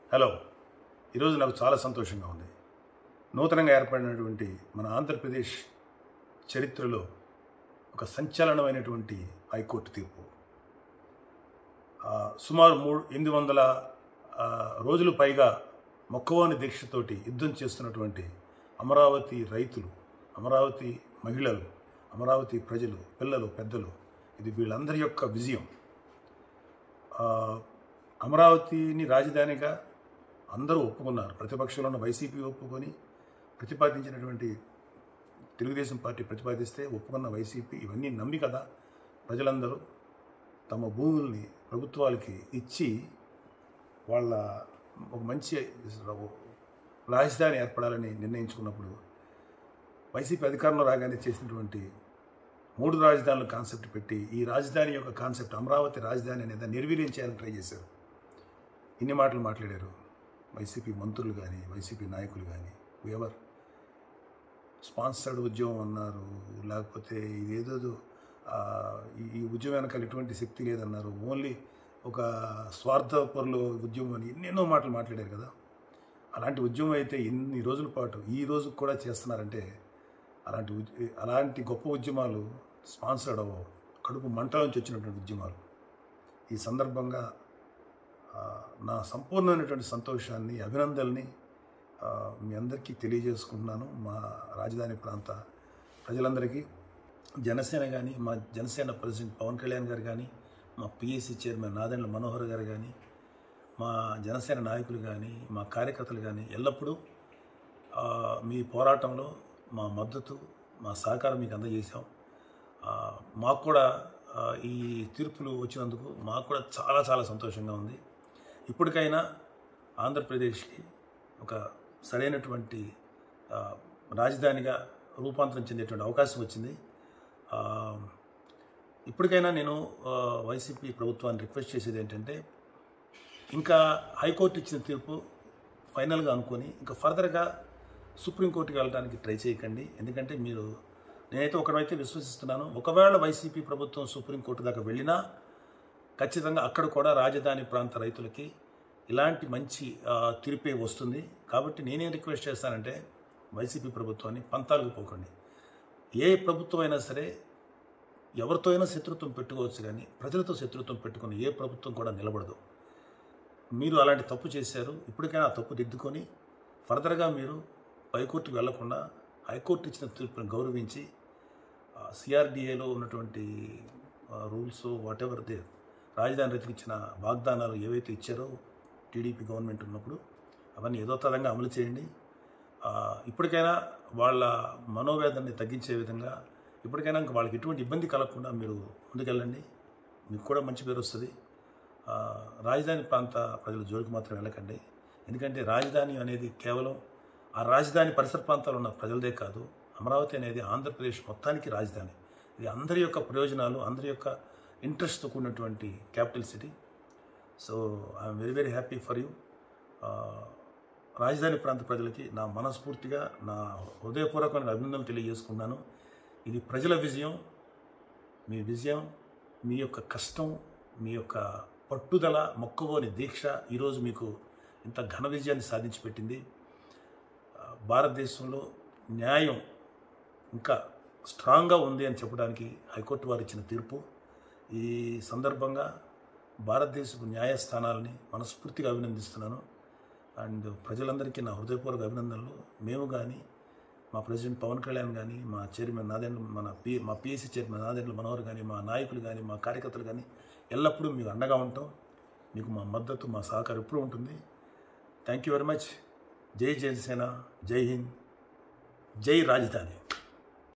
hello ఈరోజు నాకు చాలా సంతోషంగా ఉంది నూతనంగా ఏర్పడినటువంటి మన ఆంధ్రప్రదేశ్ చరిత్రలో ఒక సంచలనమైనటువంటి హైకోర్టు తీర్పు ఆ, సుమారు మూడు ఎనిమిది వందల ఆ, రోజులు పైగా మొక్కవాని దీక్షతోటి యుద్ధం చేస్తున్నటువంటి అమరావతి రైతులు అమరావతి మహిళలు అమరావతి ప్రజలు పిల్లలు పెద్దలు ఇది వీళ్ళందరి యొక్క విజయం ఆ, అమరావతిని రాజధానిగా అందరూ ఒప్పుకున్నారు ప్రతిపక్షంలో ఉన్న వైసీపీ ఒప్పుకొని ప్రతిపాదించినటువంటి తెలుగుదేశం పార్టీ ప్రతిపాదిస్తే ఒప్పుకున్న వైసీపీ ఇవన్నీ నమ్మి కదా ప్రజలందరూ తమ భూముల్ని ప్రభుత్వాలకి ఇచ్చి వాళ్ళ ఒక మంచి రాజధాని ఏర్పడాలని నిర్ణయించుకున్నప్పుడు వైసీపీ అధికారంలో రాగానే చేసినటువంటి మూడు రాజధానుల కాన్సెప్ట్ పెట్టి ఈ రాజధాని యొక్క కాన్సెప్ట్ అమరావతి రాజధాని అనేది నిర్వీర్యం చేయాలని ట్రై చేశారు ఇన్ని మాటలు మాట్లాడారు వైసీపీ మంత్రులు కానీ వైసీపీ నాయకులు కానీ ఎవర్ స్పాన్సర్డ్ ఉద్యమం అన్నారు లేకపోతే ఇదేదో ఆ, ఈ- ఈ ఉద్యమం వెనకాల ఎటువంటి శక్తి లేదన్నారు ఓన్లీ ఒక స్వార్థపరుల ఉద్యమం అని ఎన్నెన్నో మాటలు మాట్లాడారు కదా అలాంటి ఉద్యమం అయితే ఇన్ని రోజుల పాటు ఈ రోజు కూడా చేస్తున్నారంటే అలాంటి ఉద్య- అలాంటి గొప్ప ఉద్యమాలు స్పాన్సర్డ్ అవ్వవు కడుపు మంట నుంచి వచ్చినటువంటి ఉద్యమాలు ఈ సందర్భంగా ఆ, నా సంపూర్ణమైనటువంటి సంతోషాన్ని అభినందనల్ని ఆ, మీ అందరికీ తెలియజేసుకుంటున్నాను మా రాజధాని ప్రాంత ప్రజలందరికీ జనసేన కానీ మా జనసేన ప్రెసిడెంట్ పవన్ కళ్యాణ్ గారు కానీ మా పిఎస్సి చైర్మన్ నాదెండ్ల మనోహర్ గారు కానీ మా జనసేన నాయకులు కానీ మా కార్యకర్తలు కానీ ఎల్లప్పుడూ ఆ, మీ పోరాటంలో మా మద్దతు మా సహకారం మీకు అందజేశాం ఆ, మాకు కూడా ఆ, ఈ తీర్పులు వచ్చినందుకు మాకు కూడా చాలా చాలా సంతోషంగా ఉంది ఇప్పటికైనా ఆంధ్రప్రదేశ్కి ఒక సరైనటువంటి ఆ, రాజధానిగా రూపాంతరం చెందేటువంటి అవకాశం వచ్చింది ఆ, ఇప్పటికైనా నేను ఆ, వైసీపీ ప్రభుత్వాన్ని రిక్వెస్ట్ చేసేది ఏంటంటే ఇంకా హైకోర్టు ఇచ్చిన తీర్పు ఫైనల్గా అనుకొని ఇంకా ఫర్దర్గా సుప్రీంకోర్టుకి వెళ్ళడానికి ట్రై చేయకండి ఎందుకంటే మీరు నేనైతే ఒకరైతే విశ్వసిస్తున్నాను ఒకవేళ వైసీపీ ప్రభుత్వం సుప్రీంకోర్టు దాకా వెళ్ళినా ఖచ్చితంగా అక్కడ కూడా రాజధాని ప్రాంత రైతులకి ఇలాంటి మంచి ఆ, తీర్పే వస్తుంది కాబట్టి నేనేం రిక్వెస్ట్ చేస్తానంటే వైసీపీ ప్రభుత్వాన్ని పంతాలకు పోకండి ఏ ప్రభుత్వం అయినా సరే ఎవరితో అయినా శత్రుత్వం పెట్టుకోవచ్చు కానీ ప్రజలతో శత్రుత్వం పెట్టుకుని ఏ ప్రభుత్వం కూడా నిలబడదు మీరు అలాంటి తప్పు చేశారు ఇప్పటికైనా ఆ తప్పు దిద్దుకొని ఫర్దర్గా మీరు పైకోర్టుకు వెళ్లకుండా హైకోర్టు ఇచ్చిన తీర్పును గౌరవించి సిఆర్డిఏలో ఉన్నటువంటి రూల్స్ వాట్ ఎవర్ దే రాజధాని రైతులకు ఇచ్చిన వాగ్దానాలు ఏవైతే ఇచ్చారో టీడీపీ గవర్నమెంట్ ఉన్నప్పుడు అవన్నీ యథోతథంగా అమలు చేయండి ఆ, ఇప్పటికైనా వాళ్ళ మనోవేదనని తగ్గించే విధంగా ఇప్పటికైనా ఇంకా వాళ్ళకి ఎటువంటి ఇబ్బంది కలగకుండా మీరు ముందుకెళ్ళండి మీకు కూడా మంచి పేరు వస్తుంది ఆ, రాజధాని ప్రాంత ప్రజల జోలికి మాత్రం వెళ్ళకండి ఎందుకంటే రాజధాని అనేది కేవలం ఆ రాజధాని పరిసర ప్రాంతాల్లో ఉన్న ప్రజలదే కాదు అమరావతి అనేది ఆంధ్రప్రదేశ్ మొత్తానికి రాజధాని ఇది అందరి యొక్క ప్రయోజనాలు అందరి యొక్క ఇంట్రెస్ట్తో కూడినటువంటి capital city so I'm very very happy for you రాజధాని ప్రాంత ప్రజలకి నా మనస్ఫూర్తిగా నా హృదయపూర్వకమైన అభినందనలు తెలియజేసుకున్నాను ఇది ప్రజల విజయం మీ విజయం మీ యొక్క కష్టం మీ యొక్క పట్టుదల మొక్కవోని దీక్ష ఈరోజు మీకు ఇంత ఘన విజయాన్ని సాధించి పెట్టింది ఆ, భారతదేశంలో న్యాయం ఇంకా స్ట్రాంగ్గా ఉంది అని చెప్పడానికి హైకోర్టు వారు ఇచ్చిన తీర్పు ఈ సందర్భంగా భారతదేశపు న్యాయస్థానాలని మనస్ఫూర్తిగా అభినందిస్తున్నాను అండ్ ప్రజలందరికీ నా హృదయపూర్వక అభినందనలు మేము కానీ మా ప్రెసిడెంట్ పవన్ కళ్యాణ్ కానీ మా చైర్మన్ నాదెండ్ల మన పి మా పిఎస్సి చైర్మన్ నాదెండ్ల మనోహర్ కానీ మా నాయకులు కానీ మా కార్యకర్తలు కానీ ఎల్లప్పుడూ మీకు అండగా ఉంటాం మీకు మా మద్దతు మా సహకారం ఎప్పుడూ ఉంటుంది థ్యాంక్ యూ వెరీ మచ్ జై జనసేన జై హింద్ జై రాజధాని